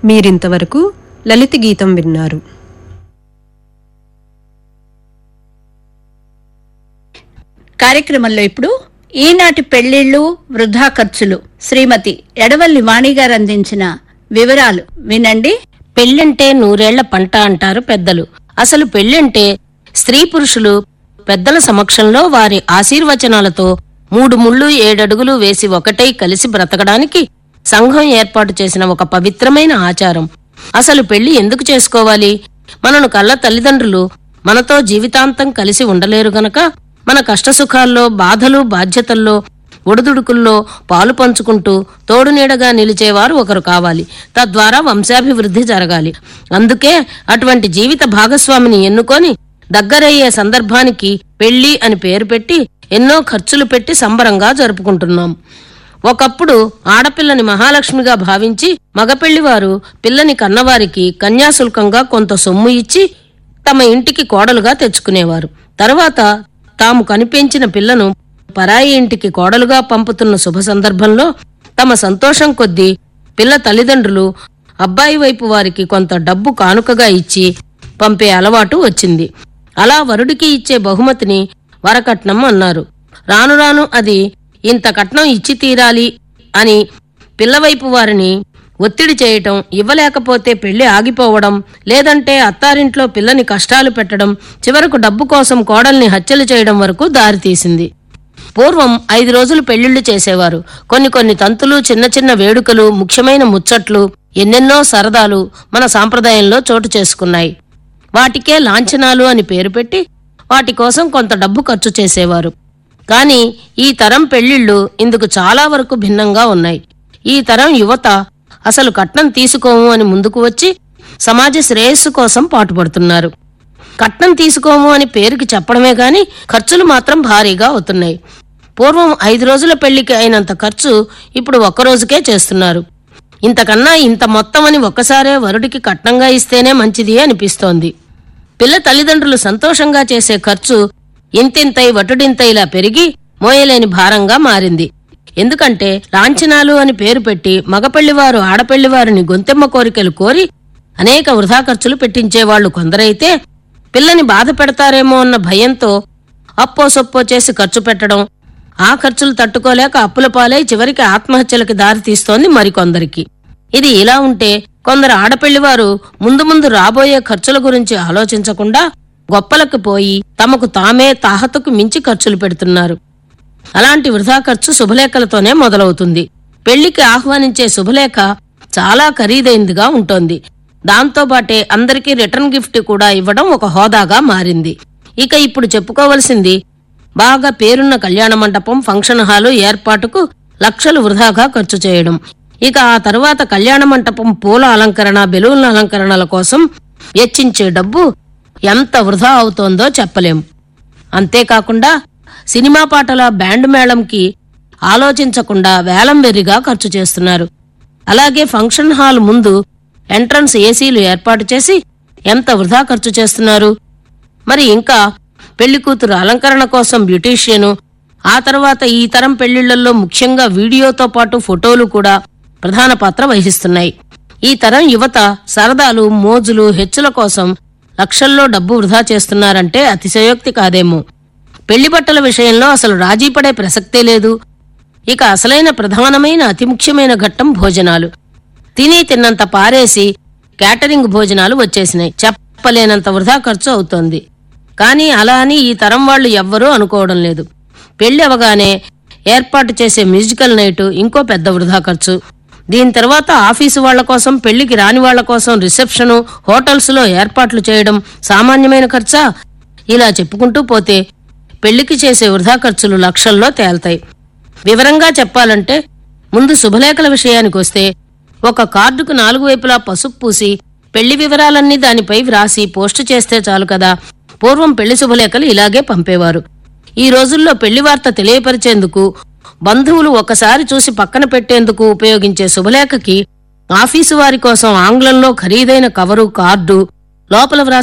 మీరింతవరకు లలిత గీతం విన్నారు కార్యక్రమంలో ఇప్పుడు ఈనాటి పెళ్లిళ్లు వృధా ఖర్చులు శ్రీమతి ఎడవల్లి వాణి గారు అందించిన వివరాలు వినండి పెళ్ళంటే నూరేళ్ల పంట అంటారు పెద్దలు అసలు పెళ్ళంటే స్త్రీ పురుషులు పెద్దల సమక్షంలో వారి ఆశీర్వచనాలతో మూడు ముళ్ళు ఏడడుగులు వేసి ఒకటై కలిసి బ్రతకడానికి సంఘం ఏర్పాటు చేసిన ఒక పవిత్రమైన ఆచారం అసలు పెళ్లి ఎందుకు చేసుకోవాలి మనను కళ్ళ తల్లిదండ్రులు మనతో జీవితాంతం కలిసి ఉండలేరు గనక మన కష్టసుఖాల్లో బాధలు బాధ్యతల్లో ఒడిదుడుకుల్లో పాలు పంచుకుంటూ తోడు నీడగా నిలిచేవారు ఒకరు కావాలి తద్వారా వంశాభివృద్ధి జరగాలి అందుకే అటువంటి జీవిత భాగస్వామిని ఎన్నుకొని దగ్గరయ్యే సందర్భానికి పెళ్లి అని పేరు పెట్టి ఎన్నో ఖర్చులు పెట్టి సంబరంగా జరుపుకుంటున్నాం ఒకప్పుడు ఆడపిల్లని మహాలక్ష్మిగా భావించి మగపెళ్లివారు పిల్లని కన్నవారికి కన్యాశుల్కంగా కొంత సొమ్ము ఇచ్చి తమ ఇంటికి కోడలుగా తెచ్చుకునేవారు తర్వాత తాము కనిపెంచిన పిల్లను పరాయి ఇంటికి కోడలుగా పంపుతున్న శుభ సందర్భంలో తమ సంతోషం కొద్దీ పిల్ల తల్లిదండ్రులు అబ్బాయి వైపు వారికి కొంత డబ్బు కానుకగా ఇచ్చి పంపే అలవాటు వచ్చింది అలా వరుడికి ఇచ్చే బహుమతిని వరకట్నం అన్నారు రాను రాను అది ఇంత కట్నం ఇచ్చి తీరాలి అని పిల్లవైపు వారిని ఒత్తిడి చేయటం ఇవ్వలేకపోతే పెళ్లి ఆగిపోవడం లేదంటే అత్తారింట్లో పిల్లని కష్టాలు పెట్టడం చివరకు డబ్బు కోసం కోడల్ని హత్యలు చేయడం వరకు దారితీసింది పూర్వం ఐదు రోజులు పెళ్లిళ్లు చేసేవారు కొన్ని కొన్ని తంతులు చిన్న చిన్న వేడుకలు ముఖ్యమైన ముచ్చట్లు ఎన్నెన్నో సరదాలు మన సాంప్రదాయంలో చోటు చేసుకున్నాయి వాటికే లాంఛనాలు అని పేరు పెట్టి వాటి కోసం కొంత డబ్బు ఖర్చు చేసేవారు కానీ ఈ తరం పెళ్లిళ్లు ఇందుకు చాలా వరకు భిన్నంగా ఉన్నాయి ఈ తరం యువత అసలు కట్నం తీసుకోము అని ముందుకు వచ్చి సమాజ శ్రేయస్సు కోసం పాటుపడుతున్నారు కట్నం తీసుకోము అని పేరుకి చెప్పడమే గాని ఖర్చులు మాత్రం భారీగా అవుతున్నాయి పూర్వం ఐదు రోజుల పెళ్లికి అయినంత ఖర్చు ఇప్పుడు ఒక్క రోజుకే చేస్తున్నారు ఇంతకన్నా ఇంత మొత్తం అని ఒక్కసారే వరుడికి కట్నంగా ఇస్తేనే మంచిది అనిపిస్తోంది పిల్ల తల్లిదండ్రులు సంతోషంగా చేసే ఖర్చు ఇంతింతై వటుడింతైలా పెరిగి మోయలేని భారంగా మారింది ఎందుకంటే లాంఛనాలు అని పేరు పెట్టి మగపెళ్లివారు ఆడపెళ్లివారిని గొంతెమ్మ కోరికలు కోరి అనేక వృధా ఖర్చులు పెట్టించేవాళ్లు కొందరైతే పిల్లని బాధ పెడతారేమో అన్న భయంతో అప్పో సొప్పో చేసి ఖర్చు పెట్టడం ఆ ఖర్చులు తట్టుకోలేక అప్పుల పాలై చివరికి ఆత్మహత్యలకు దారి తీస్తోంది మరికొందరికి ఇది ఇలా ఉంటే కొందరు ఆడపెళ్లివారు ముందు ముందు రాబోయే ఖర్చుల గురించి ఆలోచించకుండా గొప్పలకు పోయి తమకు తామే తాహతుకు మించి ఖర్చులు పెడుతున్నారు అలాంటి వృధా ఖర్చు శుభలేఖలతోనే మొదలవుతుంది పెళ్లికి ఆహ్వానించే శుభలేఖ చాలా ఖరీదైందిగా ఉంటోంది దాంతో పాటే అందరికీ రిటర్న్ గిఫ్ట్ కూడా ఇవ్వడం ఒక హోదాగా మారింది ఇక ఇప్పుడు చెప్పుకోవలసింది బాగా పేరున్న కళ్యాణ మండపం ఫంక్షన్ హాలు ఏర్పాటుకు లక్షలు వృధాగా ఖర్చు చేయడం ఇక ఆ తరువాత కళ్యాణ మంటపం పూల అలంకరణ బెలూన్ల అలంకరణల కోసం వెచ్చించే డబ్బు ఎంత వృధా అవుతోందో చెప్పలేం అంతేకాకుండా సినిమా పాటల బ్యాండ్ మేళంకి ఆలోచించకుండా వేలం వెర్రిగా ఖర్చు చేస్తున్నారు అలాగే ఫంక్షన్ హాల్ ముందు ఎంట్రన్స్ ఏసీలు ఏర్పాటు చేసి ఎంత వృధా ఖర్చు చేస్తున్నారు మరి ఇంకా పెళ్లి కూతురు అలంకరణ కోసం బ్యూటీషియను ఆ తర్వాత ఈ తరం పెళ్లిళ్లలో ముఖ్యంగా వీడియోతో పాటు ఫోటోలు కూడా ప్రధాన పాత్ర వహిస్తున్నాయి ఈ తరం యువత సరదాలు మోజులు హెచ్చుల కోసం లక్షల్లో డబ్బు వృధా చేస్తున్నారంటే అతిశయోక్తి కాదేమో పెళ్లి బట్టల విషయంలో అసలు రాజీ పడే ప్రసక్తే లేదు ఇక అసలైన ప్రధానమైన అతి ముఖ్యమైన ఘట్టం భోజనాలు తిని తిన్నంత పారేసి క్యాటరింగ్ భోజనాలు వచ్చేసినాయి చెప్పలేనంత వృధా ఖర్చు అవుతోంది కానీ అలా అని ఈ తరం వాళ్ళు ఎవ్వరూ అనుకోవడం లేదు పెళ్లి అవగానే ఏర్పాటు చేసే మ్యూజికల్ నైట్ ఇంకో పెద్ద వృధా ఖర్చు దీని తర్వాత ఆఫీసు వాళ్ల కోసం పెళ్లికి రాని వాళ్ల కోసం రిసెప్షను హోటల్స్ లో ఏర్పాట్లు చేయడం సామాన్యమైన ఖర్చా ఇలా చెప్పుకుంటూ పోతే పెళ్లికి చేసే వృధా ఖర్చులు లక్షల్లో తేల్తాయి వివరంగా చెప్పాలంటే ముందు శుభలేఖల విషయానికి వస్తే ఒక కార్డుకు నాలుగు వైపులా పసుపు పూసి పెళ్లి వివరాలన్నీ దానిపై వ్రాసి పోస్టు చేస్తే చాలు కదా పూర్వం పెళ్లి శుభలేఖలు ఇలాగే పంపేవారు ఈ రోజుల్లో పెళ్లి వార్త తెలియపరిచేందుకు బంధువులు ఒకసారి చూసి పక్కన పెట్టేందుకు ఉపయోగించే శుభలేఖకి ఆఫీసు వారి కోసం ఆంగ్లంలో ఖరీదైన కవరు కార్డు లోపల వ్రాసి